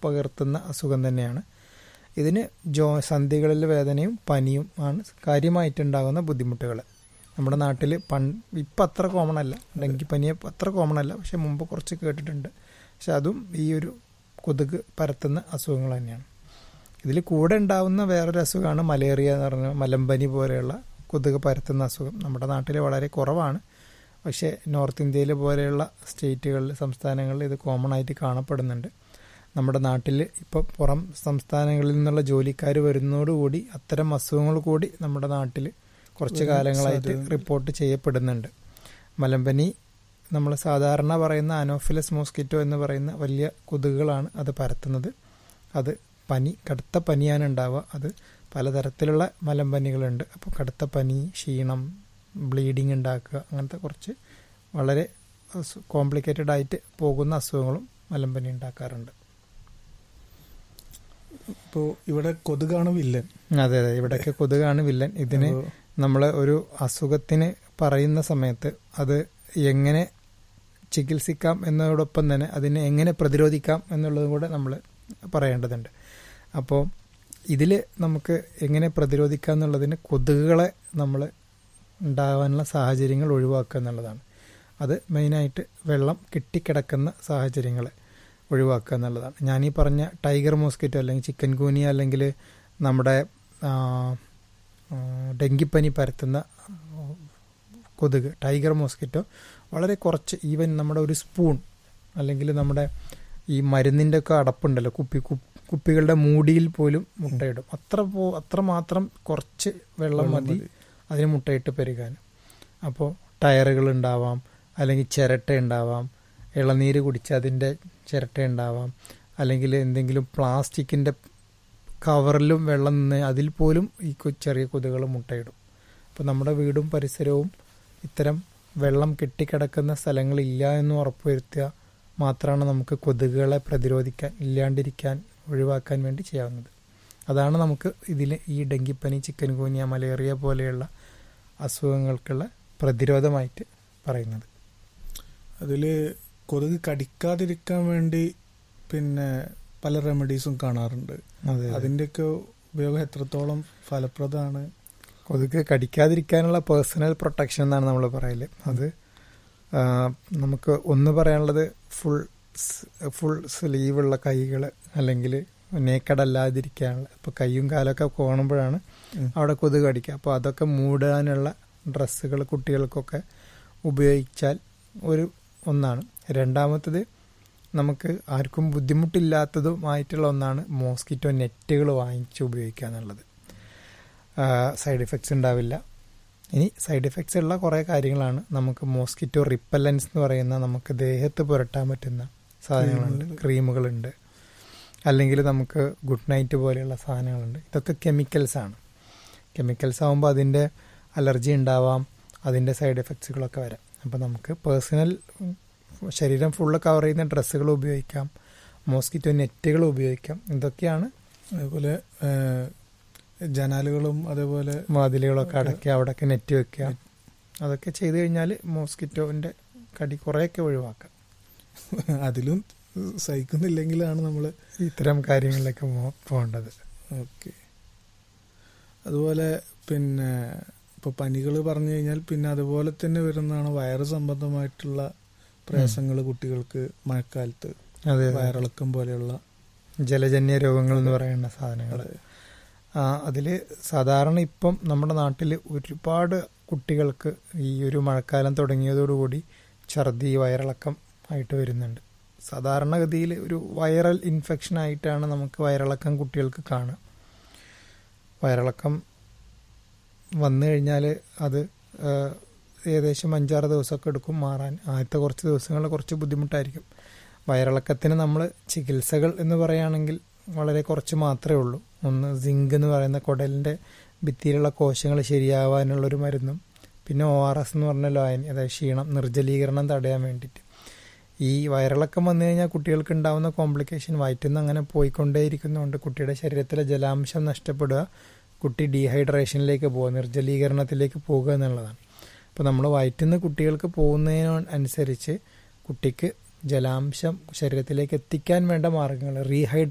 പകർത്തുന്ന അസുഖം തന്നെയാണ് ഇതിന് ജോ സന്ധികളിൽ വേദനയും പനിയും ആണ് കാര്യമായിട്ടുണ്ടാകുന്ന ബുദ്ധിമുട്ടുകൾ നമ്മുടെ നാട്ടിൽ പൺ ഇപ്പം അത്ര കോമൺ അല്ല ഡെങ്കിപ്പനി അത്ര കോമൺ അല്ല പക്ഷെ മുമ്പ് കുറച്ച് കേട്ടിട്ടുണ്ട് പക്ഷെ അതും ഈ ഒരു കൊതുക് പരത്തുന്ന അസുഖങ്ങൾ തന്നെയാണ് ഇതിൽ കൂടെ ഉണ്ടാവുന്ന വേറൊരു അസുഖമാണ് മലേറിയ എന്ന് പറഞ്ഞ മലമ്പനി പോലെയുള്ള കൊതുക് പരത്തുന്ന അസുഖം നമ്മുടെ നാട്ടിൽ വളരെ കുറവാണ് പക്ഷേ നോർത്ത് ഇന്ത്യയിൽ പോലെയുള്ള സ്റ്റേറ്റുകളിൽ സംസ്ഥാനങ്ങളിൽ ഇത് കോമൺ ആയിട്ട് കാണപ്പെടുന്നുണ്ട് നമ്മുടെ നാട്ടിൽ ഇപ്പോൾ പുറം സംസ്ഥാനങ്ങളിൽ നിന്നുള്ള ജോലിക്കാർ വരുന്നതോടുകൂടി അത്തരം അസുഖങ്ങൾ കൂടി നമ്മുടെ നാട്ടിൽ കുറച്ച് കാലങ്ങളായിട്ട് റിപ്പോർട്ട് ചെയ്യപ്പെടുന്നുണ്ട് മലമ്പനി നമ്മൾ സാധാരണ പറയുന്ന അനോഫിലസ് മോസ്കിറ്റോ എന്ന് പറയുന്ന വലിയ കൊതുകുകളാണ് അത് പരത്തുന്നത് അത് പനി കടുത്ത പനിയാണ് ഉണ്ടാവുക അത് പലതരത്തിലുള്ള മലമ്പനികളുണ്ട് അപ്പോൾ കടുത്ത പനി ക്ഷീണം ബ്ലീഡിങ് ഉണ്ടാക്കുക അങ്ങനത്തെ കുറച്ച് വളരെ കോംപ്ലിക്കേറ്റഡ് ആയിട്ട് പോകുന്ന അസുഖങ്ങളും മലമ്പനി ഉണ്ടാക്കാറുണ്ട് ഇപ്പോൾ ഇവിടെ കൊതുകാണ് വില്ലൻ അതെ അതെ ഇവിടെയൊക്കെ കൊതുകാണ് വില്ലൻ ഇതിന് നമ്മൾ ഒരു അസുഖത്തിന് പറയുന്ന സമയത്ത് അത് എങ്ങനെ ചികിത്സിക്കാം എന്നതോടൊപ്പം തന്നെ അതിനെ എങ്ങനെ പ്രതിരോധിക്കാം എന്നുള്ളതും കൂടെ നമ്മൾ പറയേണ്ടതുണ്ട് അപ്പോൾ ഇതിൽ നമുക്ക് എങ്ങനെ പ്രതിരോധിക്കാം എന്നുള്ളതിന് കൊതുകുകളെ നമ്മൾ ഉണ്ടാകാനുള്ള സാഹചര്യങ്ങൾ ഒഴിവാക്കുക എന്നുള്ളതാണ് അത് മെയിനായിട്ട് വെള്ളം കെട്ടിക്കിടക്കുന്ന സാഹചര്യങ്ങളെ ഒഴിവാക്കുക എന്നുള്ളതാണ് ഞാനീ പറഞ്ഞ ടൈഗർ മോസ്കിറ്റോ അല്ലെങ്കിൽ ചിക്കൻ ഗൂനിയ അല്ലെങ്കിൽ നമ്മുടെ ഡെങ്കിപ്പനി പരത്തുന്ന കൊതുക് ടൈഗർ മോസ്കിറ്റോ വളരെ കുറച്ച് ഈവൻ നമ്മുടെ ഒരു സ്പൂൺ അല്ലെങ്കിൽ നമ്മുടെ ഈ മരുന്നിൻ്റെ ഒക്കെ അടപ്പുണ്ടല്ലോ കുപ്പി കുപ്പികളുടെ മൂടിയിൽ പോലും മുട്ടയിടും അത്ര പോ അത്ര മാത്രം കുറച്ച് വെള്ളം മതി അതിന് മുട്ടയിട്ട് പെരുകാൻ അപ്പോൾ ടയറുകൾ ഉണ്ടാവാം അല്ലെങ്കിൽ ചിരട്ട ഉണ്ടാവാം ഇളനീര് കുടിച്ച് അതിൻ്റെ ചിരട്ട ഉണ്ടാവാം അല്ലെങ്കിൽ എന്തെങ്കിലും പ്ലാസ്റ്റിക്കിൻ്റെ കവറിലും വെള്ളം നിന്ന് അതിൽ പോലും ഈ ചെറിയ കൊതുകൾ മുട്ടയിടും അപ്പോൾ നമ്മുടെ വീടും പരിസരവും ഇത്തരം വെള്ളം കെട്ടിക്കിടക്കുന്ന സ്ഥലങ്ങളില്ല എന്ന് ഉറപ്പുവരുത്തുക മാത്രമാണ് നമുക്ക് കൊതുകുകളെ പ്രതിരോധിക്കാൻ ഇല്ലാണ്ടിരിക്കാൻ ഒഴിവാക്കാൻ വേണ്ടി ചെയ്യാവുന്നത് അതാണ് നമുക്ക് ഇതിൽ ഈ ഡെങ്കിപ്പനി ചിക്കൻ ഗൂനിയ മലേറിയ പോലെയുള്ള അസുഖങ്ങൾക്കുള്ള പ്രതിരോധമായിട്ട് പറയുന്നത് അതിൽ കൊതുക് കടിക്കാതിരിക്കാൻ വേണ്ടി പിന്നെ പല റെമഡീസും കാണാറുണ്ട് അതിൻ്റെയൊക്കെ ഉപയോഗം എത്രത്തോളം ഫലപ്രദമാണ് കൊതുക് കടിക്കാതിരിക്കാനുള്ള പേഴ്സണൽ പ്രൊട്ടക്ഷൻ എന്നാണ് നമ്മൾ പറയല് അത് നമുക്ക് ഒന്ന് പറയാനുള്ളത് ഫുൾ ഫുൾ സ്ലീവുള്ള കൈകൾ അല്ലെങ്കിൽ നേക്കടല്ലാതിരിക്കാനുള്ള ഇപ്പോൾ കൈയും കാലൊക്കെ കോണുമ്പോഴാണ് അവിടെ കൊതുക് കടിക്കുക അപ്പോൾ അതൊക്കെ മൂടാനുള്ള ഡ്രസ്സുകൾ കുട്ടികൾക്കൊക്കെ ഉപയോഗിച്ചാൽ ഒരു ഒന്നാണ് രണ്ടാമത്തത് നമുക്ക് ആർക്കും ബുദ്ധിമുട്ടില്ലാത്തതുമായിട്ടുള്ള ഒന്നാണ് മോസ്കിറ്റോ നെറ്റുകൾ വാങ്ങിച്ച് ഉപയോഗിക്കുക എന്നുള്ളത് സൈഡ് എഫക്ട്സ് ഉണ്ടാവില്ല ഇനി സൈഡ് എഫക്ട്സ് ഉള്ള കുറേ കാര്യങ്ങളാണ് നമുക്ക് മോസ്കിറ്റോ റിപ്പല്ലൻസ് എന്ന് പറയുന്ന നമുക്ക് ദേഹത്ത് പുരട്ടാൻ പറ്റുന്ന സാധനങ്ങളുണ്ട് ക്രീമുകളുണ്ട് അല്ലെങ്കിൽ നമുക്ക് ഗുഡ് നൈറ്റ് പോലെയുള്ള സാധനങ്ങളുണ്ട് ഇതൊക്കെ കെമിക്കൽസ് ആണ് കെമിക്കൽസ് ആകുമ്പോൾ അതിൻ്റെ അലർജി ഉണ്ടാവാം അതിൻ്റെ സൈഡ് എഫക്ട്സുകളൊക്കെ വരാം അപ്പോൾ നമുക്ക് പേഴ്സണൽ ശരീരം ഫുള്ള് കവർ ചെയ്യുന്ന ഡ്രസ്സുകൾ ഉപയോഗിക്കാം മോസ്കിറ്റോ നെറ്റുകൾ ഉപയോഗിക്കാം ഇതൊക്കെയാണ് അതേപോലെ ജനാലുകളും അതേപോലെ വാതിലുകളൊക്കെ അടക്കി അവിടെയൊക്കെ നെറ്റ് വെക്കുക അതൊക്കെ ചെയ്തു കഴിഞ്ഞാൽ മോസ്കിറ്റോവിൻ്റെ കടി കുറേയൊക്കെ ഒഴിവാക്കാം അതിലും സഹിക്കുന്നില്ലെങ്കിലാണ് നമ്മൾ ഇത്തരം കാര്യങ്ങളിലേക്ക് പോകേണ്ടത് ഓക്കെ അതുപോലെ പിന്നെ ഇപ്പോൾ പനികൾ പറഞ്ഞു കഴിഞ്ഞാൽ പിന്നെ അതുപോലെ തന്നെ വരുന്നതാണ് വയറ് സംബന്ധമായിട്ടുള്ള പ്രയാസങ്ങൾ കുട്ടികൾക്ക് മഴക്കാലത്ത് വയറിളക്കം പോലെയുള്ള ജലജന്യ രോഗങ്ങൾ എന്ന് പറയുന്ന സാധനങ്ങൾ അതിൽ സാധാരണ ഇപ്പം നമ്മുടെ നാട്ടിൽ ഒരുപാട് കുട്ടികൾക്ക് ഈ ഒരു മഴക്കാലം തുടങ്ങിയതോടുകൂടി ഛർദി വയറിളക്കം ആയിട്ട് വരുന്നുണ്ട് സാധാരണഗതിയിൽ ഒരു വൈറൽ ഇൻഫെക്ഷൻ ആയിട്ടാണ് നമുക്ക് വയറിളക്കം കുട്ടികൾക്ക് കാണുക വയറിളക്കം വന്നു കഴിഞ്ഞാൽ അത് ഏകദേശം അഞ്ചാറ് ദിവസമൊക്കെ എടുക്കും മാറാൻ ആദ്യത്തെ കുറച്ച് ദിവസങ്ങളിൽ കുറച്ച് ബുദ്ധിമുട്ടായിരിക്കും വയറിളക്കത്തിന് നമ്മൾ ചികിത്സകൾ എന്ന് പറയുകയാണെങ്കിൽ വളരെ കുറച്ച് മാത്രമേ ഉള്ളൂ ഒന്ന് സിങ്ക് എന്ന് പറയുന്ന കുടലിൻ്റെ ഭിത്തിയിലുള്ള കോശങ്ങൾ ശരിയാവാനുള്ളൊരു മരുന്നും പിന്നെ ഒ ആർ എസ് എന്ന് പറഞ്ഞ ലോയൻ അതായത് ക്ഷീണം നിർജ്ജലീകരണം തടയാൻ വേണ്ടിയിട്ട് ഈ വയറിളക്കം വന്നു കഴിഞ്ഞാൽ കുട്ടികൾക്ക് ഉണ്ടാകുന്ന കോംപ്ലിക്കേഷൻ വയറ്റിൽ അങ്ങനെ പോയിക്കൊണ്ടേയിരിക്കുന്നതുകൊണ്ട് കുട്ടിയുടെ ശരീരത്തിലെ ജലാംശം നഷ്ടപ്പെടുക കുട്ടി ഡീഹൈഡ്രേഷനിലേക്ക് പോകുക നിർജ്ജലീകരണത്തിലേക്ക് പോകുക എന്നുള്ളതാണ് അപ്പോൾ നമ്മൾ വയറ്റിൽ നിന്ന് കുട്ടികൾക്ക് പോകുന്നതിനനുസരിച്ച് കുട്ടിക്ക് ജലാംശം ശരീരത്തിലേക്ക് എത്തിക്കാൻ വേണ്ട മാർഗങ്ങൾ റീഹൈഡ്രേഷൻ